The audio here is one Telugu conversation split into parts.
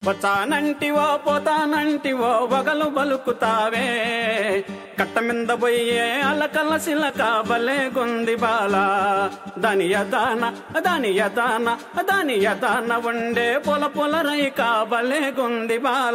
వచ్చానంటివో పోతానంటివో వగలు బలుకుతావే కట్ట మింద పోయే అలకల సిలక బలే గుంది బాల దాని యదాన దాని యదాన దాని యదాన ఉండే పొల పొల రైక బలే గుంది బాల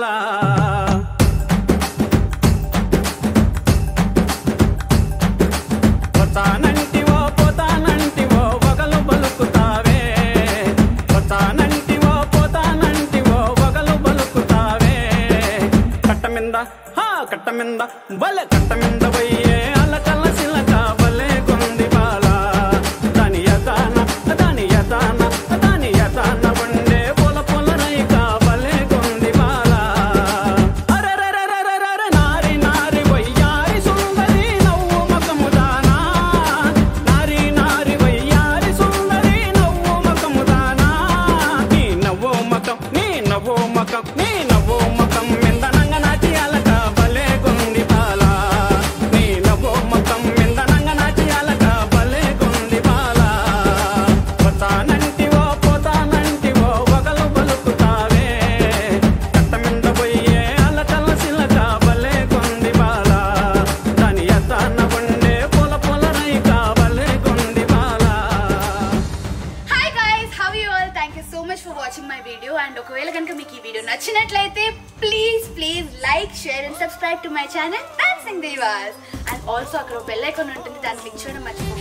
వచ్చానంటివో పోతానంటివో వగలు బలుకుతావే వచ్చానంటివో పోతానంటివో వగలు బలుకుతావే కట్ట మింద హా కట్ట మింద బలే కట్ట మింద పోయే అలకల సిలక బలే గుంది బాల దాని యదాన దాని యదాన దాని యదాన ఉండే పొల పొల రైక బలే గుంది బాల అరెరెరెరెరెరె నారి నారి వయ్యారి సుందరి నవ్వు మకముదానా నారి నారి వయ్యారి సుందరి నవ్వు మకముదానా నీ నవ్వు మకం నీ నవ్వు మకం నీ నవ్వు మకం మిందనంగ నాటి అలక భలే గుంది బాల నీ నవ్వు మకం మిందనంగ నాటి అలక భలే గుంది బాల పోతానంటివో పోతానంటివో వగలు బలుకుతావే కట్ట మింద పోయే అలకల సిలక భలే గుంది బాల దాని ఎత్తాన ఉండే పొల పొల రైక భలే గుంది బాల hi guys how you all thank you so much for watching my video and ఒకవేళ కనుక మీకు ఈ వీడియో నచ్చినట్లయితే please please like share and subscribe to my channel dancing Devas and also అక్కడ బెల్ ఐకాన్ ఉంటుంది దాన్ని క్లిక్ చేయడం మర్చిపోకండి